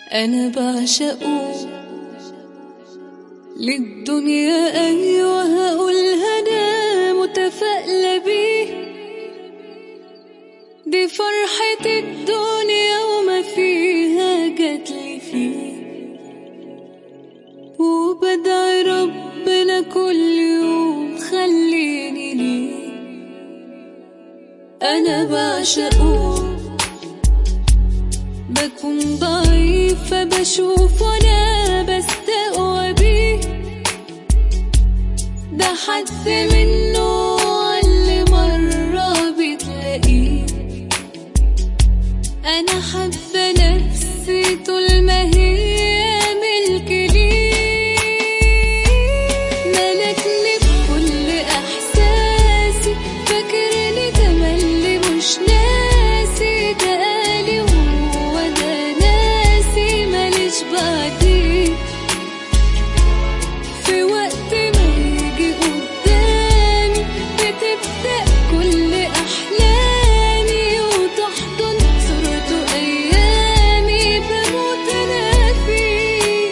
أنا بعشقه للدنيا أيوة هقولها أنا متفائلة بيه دي فرحة الدنيا وما فيها جاتلي فيه وبدعي ربنا كل يوم خليني ليه أنا بعشقه بكون ضعيفة بشوف وانا بستقوى بيه ده حد منه اللي مرة بتلاقيه أنا حابة نفسي طول ما هي ملك ليه ملكني بكل إحساسي فاكرني تملي مش ناسي ده قالي وهو ده ناسي ماليش بعديه في وقت ما يجي قدامي بتبدأ كل أحلامي وتحضن صورته أيامي بموت أنا فيه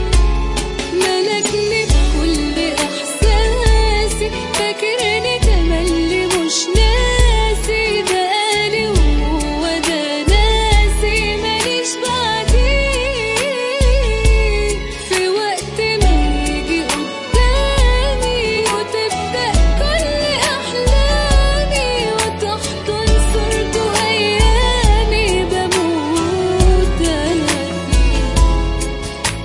ملكني بكل إحساسي فاكرني تملي مش ناسي ده قالي وهو ده ناسي ماليش بعديه في وقت ما يجي قدامي وتبدأ كل أحلامي وتحضن صورته أيامي بموت أنا فيه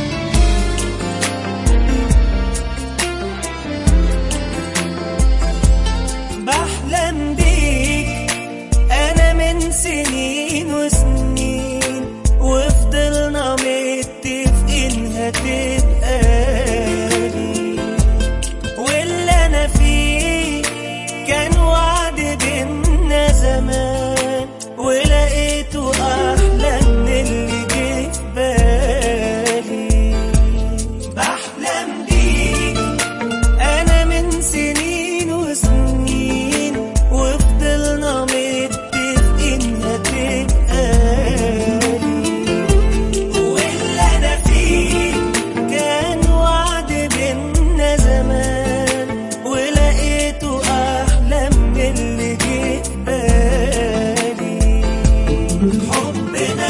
بحلم بيك انا من سنين وسنين وفضلنا متفقين هتبقى لي واللي انا فيه كان وعد بينا زمان ولقيته احلى من اللي جه في بالي بحلم بيك انا من سنين وسنين وفضلنا متفقين هتبقى واللي انا فيه كان وعد بينا زمان ولقيته احلى من اللي جه في بالي حبنا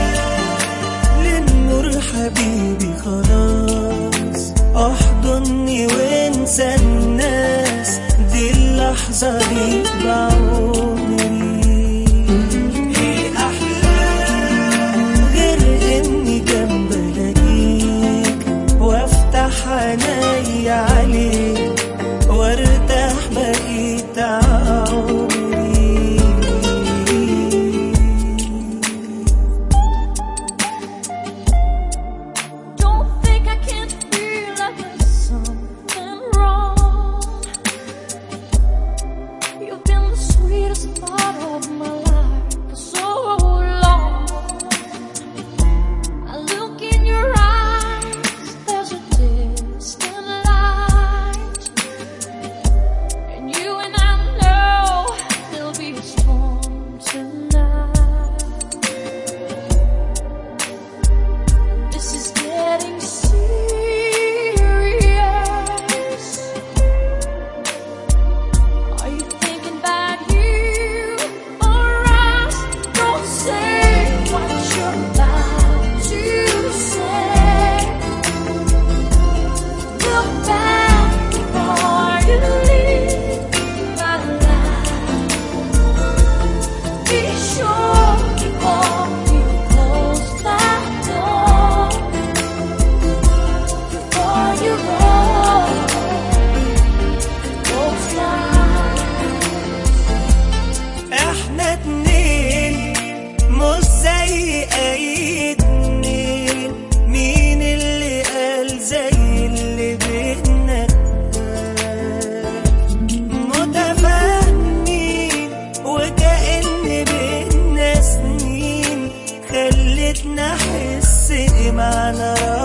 للنور حبيبي خلاص احضني وانسى الناس دي اللحظة دي بعمري ايه احلى غير اني جنب الاقيك وافتح عيني عليك وارتاح بقيت عمري Don't think I can't feel like there's something wrong. You've been the sweetest part of my life for so long. I look in your eyes, there's a distant light, and you and I know there'll be a storm tonight. This is getting serious. Are you thinking about you or us? Don't say what you're about to say. Look back before you leave my life. Be sure before you close that door. Before you roll those lines. احنا اتنين مش زي اي اتنين مين اللي قال زي اللي بينا متفاهمين وكأن بينا سنين خلتنا احس ايه معنى